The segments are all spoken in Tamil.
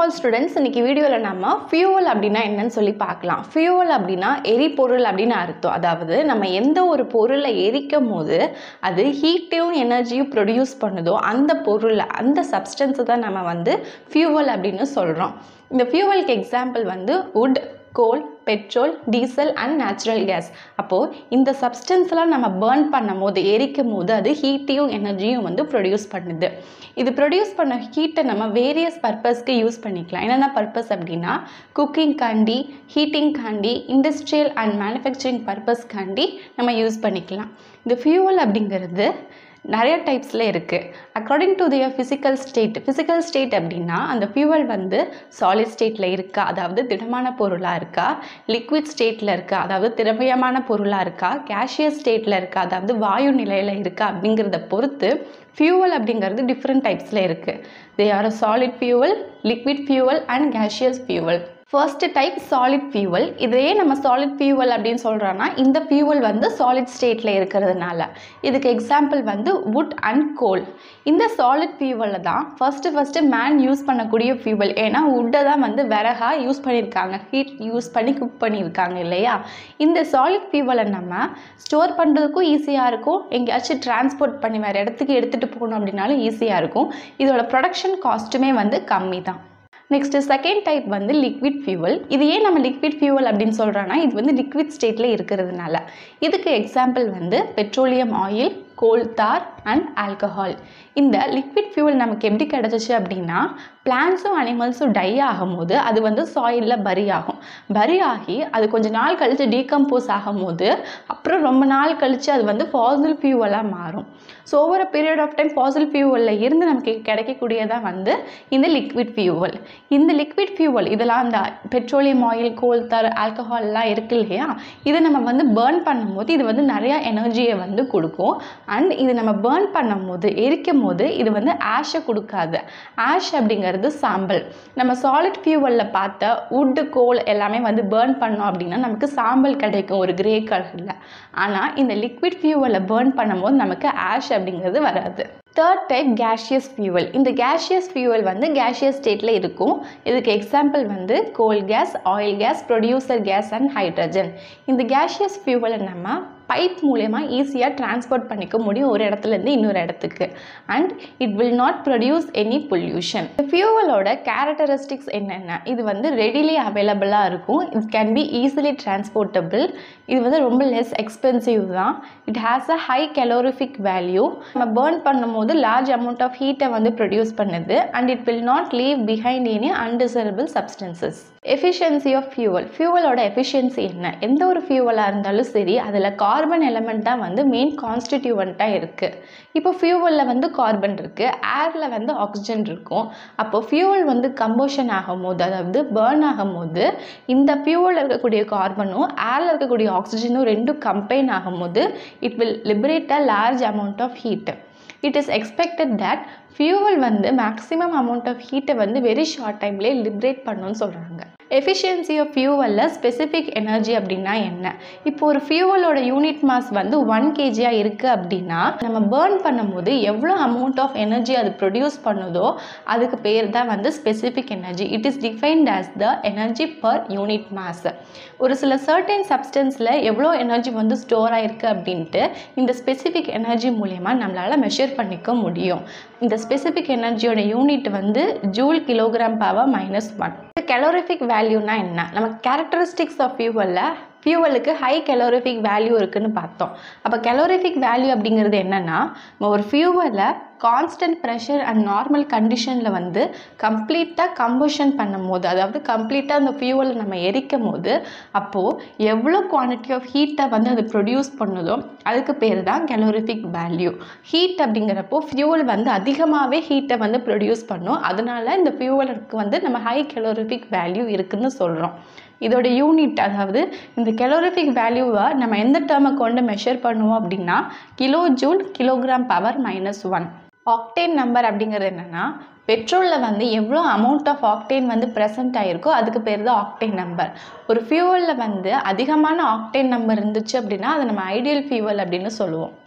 ஆல் ஸ்டூடெண்ட்ஸ் இன்னைக்கு வீடியோவில் நம்ம ஃபியூவல் அப்படின்னா என்னன்னு சொல்லி பார்க்கலாம் ஃபியூவல் அப்படின்னா எரிபொருள் அப்படின்னு அர்த்தம் அதாவது நம்ம எந்த ஒரு பொருளை எரிக்கும் போது அது ஹீட்டையும் எனர்ஜியும் ப்ரொடியூஸ் பண்ணுதோ அந்த பொருளை அந்த சப்ஸ்டன்ஸை தான் நம்ம வந்து ஃபியூவல் அப்படின்னு சொல்கிறோம் இந்த ஃபியூவலுக்கு எக்ஸாம்பிள் வந்து wood coal petrol diesel and natural gas அப்போது இந்த சப்ஸ்டன்ஸ்லாம் நம்ம பேர்ன் பண்ணும் போது எரிக்கும் போது அது ஹீட்டையும் எனர்ஜியும் வந்து ப்ரொடியூஸ் பண்ணுது இது ப்ரொடியூஸ் பண்ண ஹீட்டை நம்ம வேரியஸ் பர்பஸ்க்கு யூஸ் பண்ணிக்கலாம் என்னென்ன பர்பஸ் அப்படின்னா குக்கிங் காண்டி ஹீட்டிங் காண்டி இண்டஸ்ட்ரியல் அண்ட் மேனுஃபேக்சரிங் பர்பஸ்க்காண்டி நம்ம யூஸ் பண்ணிக்கலாம் இந்த ஃபியூவல் அப்படிங்கிறது நிறைய டைப்ஸில் இருக்குது according to their physical state physical state அப்படின்னா அந்த ஃபியூவல் வந்து சாலிட் ஸ்டேட்டில் இருக்கா அதாவது திடமான பொருளாக இருக்கா லிக்விட் ஸ்டேட்டில் இருக்கா அதாவது திரவியமான பொருளாக இருக்கா கேஷியஸ் ஸ்டேட்டில் இருக்கா அதாவது வாயு நிலையில் இருக்கா அப்படிங்கிறத பொறுத்து ஃபியூவல் அப்படிங்கிறது டிஃப்ரெண்ட் டைப்ஸில் இருக்குது they are solid fuel liquid fuel and gaseous fuel first type solid fuel இதையே நம்ம சாலிட் ஃபியூவல் அப்படின்னு சொல்கிறோன்னா இந்த ஃபியூவல் வந்து சாலிட் ஸ்டேட்டில் இருக்கிறதுனால இதுக்கு எக்ஸாம்பிள் வந்து வுட் அண்ட் கோல் இந்த சாலிட் ஃபியூவலில் தான் ஃபஸ்ட்டு ஃபஸ்ட்டு மேன் யூஸ் பண்ணக்கூடிய ஃபியூவல் ஏன்னா வுட்டை தான் வந்து விறகாக யூஸ் பண்ணியிருக்காங்க ஹீட் யூஸ் பண்ணி குக் பண்ணியிருக்காங்க இல்லையா இந்த சாலிட் ஃபியூவலை நம்ம ஸ்டோர் பண்ணுறதுக்கும் ஈஸியாக இருக்கும் எங்கேயாச்சும் டிரான்ஸ்போர்ட் பண்ணி வேறு இடத்துக்கு எடுத்துகிட்டு போகணும் அப்படின்னாலும் ஈஸியாக இருக்கும் இதோட ப்ரொடக்ஷன் காஸ்ட்டுமே வந்து கம்மி தான் நெக்ஸ்ட்டு செகண்ட் டைப் வந்து லிக்விட் ஃபியூவல் இது ஏன் நம்ம லிக்விட் ஃபியூவல் அப்படின்னு சொல்கிறோன்னா இது வந்து லிக்விட் ஸ்டேட்டில் இருக்கிறதுனால இதுக்கு எக்ஸாம்பிள் வந்து petroleum oil coal tar and alcohol இந்த லிக்விட் ஃபியூவல் நமக்கு எப்படி கிடச்சிச்சு அப்படின்னா பிளான்ஸும் அனிமல்ஸும் டை ஆகும்போது அது வந்து சாயிலில் பரி ஆகும் பரி ஆகி அது கொஞ்ச நாள் கழித்து டீகம்போஸ் ஆகும்போது அப்புறம் ரொம்ப நாள் கழித்து அது வந்து ஃபாசில் ஃபியூவலாக மாறும் so over period of time fossil ஃபியூவலில் இருந்து நமக்கு கிடைக்கக்கூடியதான் வந்து இந்த லிக்விட் ஃபியூவல் இந்த லிக்விட் ஃபியூவல் இதெல்லாம் அந்த பெட்ரோலியம் ஆயில் கோல் தார் ஆல்கஹால்லாம் இருக்கு இல்லையா இதை நம்ம வந்து பேர்ன் பண்ணும்போது இது வந்து நிறையா எனர்ஜியை வந்து கொடுக்கும் அண்ட் இது நம்ம பேர்ன் பண்ணும்போது எரிக்கும் போது இது வந்து ஆஷை கொடுக்காது ஆஷ் அப்படிங்கிறது சாம்பல் நம்ம சாலிட் ஃபியூவலில் பார்த்த வுட்டு கோல் எல்லாமே வந்து பேர்ன் பண்ணோம் அப்படின்னா நமக்கு சாம்பல் கிடைக்கும் ஒரு கிரே கலரில் ஆனால் இந்த லிக்விட் ஃபியூவலில் பேர்ன் பண்ணும்போது நமக்கு ஆஷ் அப்படிங்கிறது வராது தேர்ட் டைப் கேஷியஸ் ஃபியூவல் இந்த கேஷியஸ் ஃபியூவல் வந்து கேஷியஸ் ஸ்டேட்டில் இருக்கும் இதுக்கு எக்ஸாம்பிள் வந்து coal gas oil gas producer gas and hydrogen இந்த கேஷியஸ் ஃபியூவலை நம்ம பைப் மூலயமா ஈஸியாக டிரான்ஸ்போர்ட் பண்ணிக்க முடியும் ஒரு இடத்துலேருந்து இன்னொரு இடத்துக்கு and it will not produce any pollution இந்த ஃபியூவலோட கேரக்டரிஸ்டிக்ஸ் என்னென்ன இது வந்து ரெடிலி அவைலபிளாக இருக்கும் it can be easily transportable இது வந்து ரொம்ப லெஸ் எக்ஸ்பென்சிவ் தான் it has a high calorific value நம்ம பேர்ன் பண்ணும்போது லார்ஜ் அமௌண்ட் ஆஃப் ஹீட்டை வந்து ப்ரொடியூஸ் பண்ணுது and it will not leave behind any undesirable substances efficiency of fuel ஃபியூவலோட எஃபிஷியன்சி என்ன எந்த ஒரு ஃபியூவலாக இருந்தாலும் சரி அதில் கார்பன் எலமெண்ட் தான் வந்து மெயின் கான்ஸ்டிடியூவண்ட்டாக இருக்குது இப்போ ஃபியூவலில் வந்து கார்பன் இருக்குது ஏரில் வந்து ஆக்சிஜன் இருக்கும் அப்போது ஃபியூவல் வந்து கம்போஷன் ஆகும்போது அதாவது பேர்ன் ஆகும்போது இந்த ஃபியூவலில் இருக்கக்கூடிய கார்பனும் ஏரில் இருக்கக்கூடிய ஆக்சிஜனும் ரெண்டும் கம்பைன் ஆகும்போது it will liberate a large amount of heat it is expected that fuel வந்து மேக்ஸிமம் அமௌண்ட் ஆஃப் ஹீட்டை வந்து வெரி ஷார்ட் டைம்லேயே லிபரேட் பண்ணணும்னு சொல்கிறாங்க எஃபிஷியன்சி ஆஃப் ஃபியூவலில் ஸ்பெசிஃபிக் எனர்ஜி அப்படின்னா என்ன இப்போ ஒரு ஃபியூவலோட யூனிட் மாஸ் வந்து ஒன் கேஜியாக இருக்குது அப்படின்னா நம்ம பேர்ன் பண்ணும்போது எவ்வளோ அமௌண்ட் ஆஃப் எனர்ஜி அது ப்ரொடியூஸ் பண்ணுதோ அதுக்கு பேர் தான் வந்து specific energy it is defined as the energy per unit mass ஒரு சில சர்டன் சப்ஸ்டன்ஸில் எவ்வளோ எனர்ஜி வந்து ஸ்டோர் ஆயிருக்கு அப்படின்ட்டு இந்த ஸ்பெசிஃபிக் எனர்ஜி மூலயமா நம்மளால் மெஷர் பண்ணிக்க முடியும் இந்த ஸ்பெசிஃபிக் எனர்ஜியோட யூனிட் வந்து joule kilogram power minus one calorific வேல்யூனா என்ன நம்ம கேரக்டரிஸ்டிக்ஸ் ஆஃப் ஃபியூவலில் ஃபியூவலுக்கு ஹை கலோரிஃபிக் வேல்யூ இருக்குன்னு பார்த்தோம் அப்போ கலோரிஃபிக் வேல்யூ அப்படிங்கிறது என்னென்னா நம்ம ஒரு ஃபியூவலை கான்ஸ்டன்ட் ப்ரெஷர் அண்ட் நார்மல் கண்டிஷனில் வந்து கம்ப்ளீட்டாக கம்பஷன் பண்ணும் போது அதாவது கம்ப்ளீட்டாக அந்த ஃபியூவலை நம்ம எரிக்கும் போது அப்போது எவ்வளோ குவான்டிட்டி ஆஃப் ஹீட்டை வந்து அது ப்ரொடியூஸ் பண்ணுதோ அதுக்கு பேர் தான் கலோரிஃபிக் வேல்யூ ஹீட் அப்படிங்கிறப்போ ஃபியூவல் வந்து அதிகமாகவே ஹீட்டை வந்து ப்ரொடியூஸ் பண்ணும் அதனால இந்த ஃபியூவலுக்கு வந்து நம்ம ஹை கலோரிஃபிக் வேல்யூ இருக்குதுன்னு சொல்கிறோம் இதோட யூனிட் அதாவது இந்த கெலோரிஃபிக் வேல்யூவை நம்ம எந்த டேர்மை கொண்டு மெஷர் பண்ணுவோம் அப்படின்னா kilo joule kilogram power minus one octane number அப்படிங்கிறது என்னென்னா பெட்ரோலில் வந்து எவ்வளோ அமௌண்ட் ஆஃப் ஆக்டேன் வந்து ப்ரெசென்ட் ஆகிருக்கோ அதுக்கு பேர் தான் ஆக்டேன் நம்பர் ஒரு ஃபியூவலில் வந்து அதிகமான ஆக்டேன் நம்பர் இருந்துச்சு அப்படின்னா அதை நம்ம ஐடியல் ஃபியூவல் அப்படின்னு சொல்லுவோம்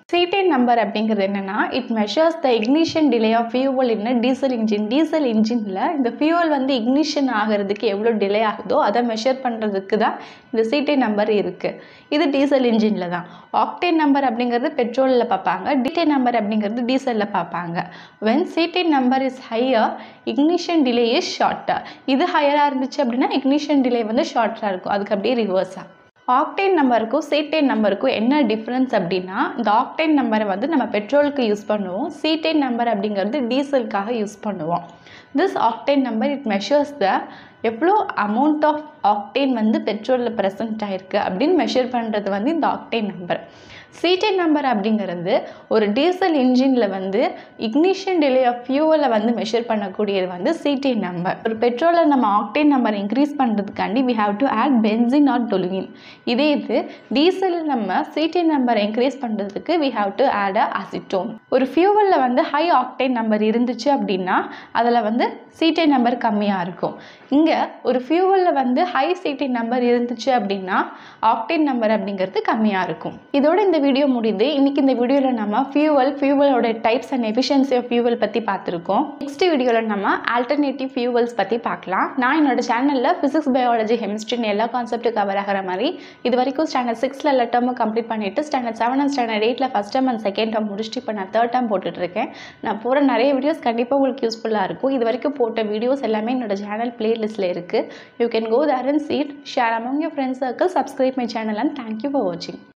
சீட்டேன் நம்பர் அப்படிங்கிறது என்னென்னா it measures the ignition delay of fuel in diesel engine diesel இன்ஜினில் இந்த ஃபியூவல் வந்து இக்னிஷன் ஆகிறதுக்கு எவ்வளோ டிலே ஆகுதோ அதை மெஷர் பண்ணுறதுக்கு தான் இந்த சீட்டேன் நம்பர் இருக்குது இது டீசல் இன்ஜினில் தான் ஆக்டேன் நம்பர் அப்படிங்கிறது பெட்ரோலில் பார்ப்பாங்க டீட்டேன் நம்பர் அப்படிங்கிறது டீசலில் பார்ப்பாங்க when cetane number is higher ignition delay is shorter இது ஹையராக இருந்துச்சு அப்படின்னா இக்னிஷன் டிலே வந்து ஷார்ட்டாக இருக்கும் அதுக்கு அப்படியே ரிவர்ஸாக ஆக்டேன் நம்பருக்கும் சீட்டேன் நம்பருக்கும் என்ன டிஃப்ரென்ஸ் அப்படின்னா இந்த ஆக்டேன் நம்பரை வந்து நம்ம பெட்ரோலுக்கு யூஸ் பண்ணுவோம் சீட்டேன் நம்பர் அப்படிங்கிறது டீசலுக்காக யூஸ் பண்ணுவோம் this octane number it measures the எவ்வளோ அமௌண்ட் ஆஃப் ஆக்டேன் வந்து பெட்ரோலில் ப்ரெசென்ட் ஆகிருக்கு அப்படின்னு மெஷர் பண்ணுறது வந்து இந்த ஆக்டேன் நம்பர் சீட்டேன் நம்பர் அப்படிங்கிறது ஒரு டீசல் இன்ஜினில் வந்து இக்னிஷன் டிலே ஆஃப் ஃபியூவலை வந்து மெஷர் பண்ணக்கூடியது வந்து சீட்டேன் நம்பர் ஒரு பெட்ரோலில் நம்ம ஆக்டேன் நம்பர் இன்க்ரீஸ் பண்ணுறதுக்காண்டி we have to add benzene or toluene இதே இது டீசலில் நம்ம சீட்டேன் நம்பரை இன்க்ரீஸ் பண்ணுறதுக்கு we have to add a acetone ஒரு ஃபியூவலில் வந்து ஹை ஆக்டேன் நம்பர் இருந்துச்சு அப்படின்னா அதில் வந்து சீட்டேன் நம்பர் கம்மியாக இருக்கும் இங்கே ஒரு ஃபியூவலில் வந்து ஹை சீட்டேன் நம்பர் இருந்துச்சு அப்படின்னா ஆக்டேன் நம்பர் அப்படிங்கிறது கம்மியாக இருக்கும் இதோட இந்த வீடியோ முடியுது இன்றைக்கி இந்த வீடியோவில் நம்ம ஃபியூவல் ஃபியூவலோட types and efficiency of fuel பற்றி பார்த்துருக்கோம் நெக்ஸ்ட் வீடியோவில் நம்ம ஆல்டர்னேட்டிவ் ஃபியூவல்ஸ் பற்றி பார்க்கலாம் நான் என்னோட சேனலில் ஃபிசிக்ஸ் பயாலஜி கெமிஸ்ட்ரின்னு எல்லா கான்செப்ட்டு கவர் ஆகிற மாதிரி இது வரைக்கும் ஸ்டாண்டர்ட் சிக்ஸில் எல்லா டேர்மும் கம்ப்ளீட் பண்ணிவிட்டு ஸ்டாண்டர்ட் செவன் அண்ட் ஸ்டாண்டர்ட் எயிட்டில் first term and second term முடிச்சுட்டு இப்போ நான் தேர்ட் டேர்ம் போட்டுட்ருக்கேன் நான் போகிற நிறைய வீடியோஸ் கண்டிப்பாக உங்களுக்கு யூஸ்ஃபுல்லாக இருக்கும் இது வரைக்கும் போட்ட வீடியோஸ் எல்லாமே என்னோட சேனல் பிளேலிஸ்ட்டில் இருக்குது you can go there and see it share among your friends circle subscribe my channel and thank you for வாட்சிங்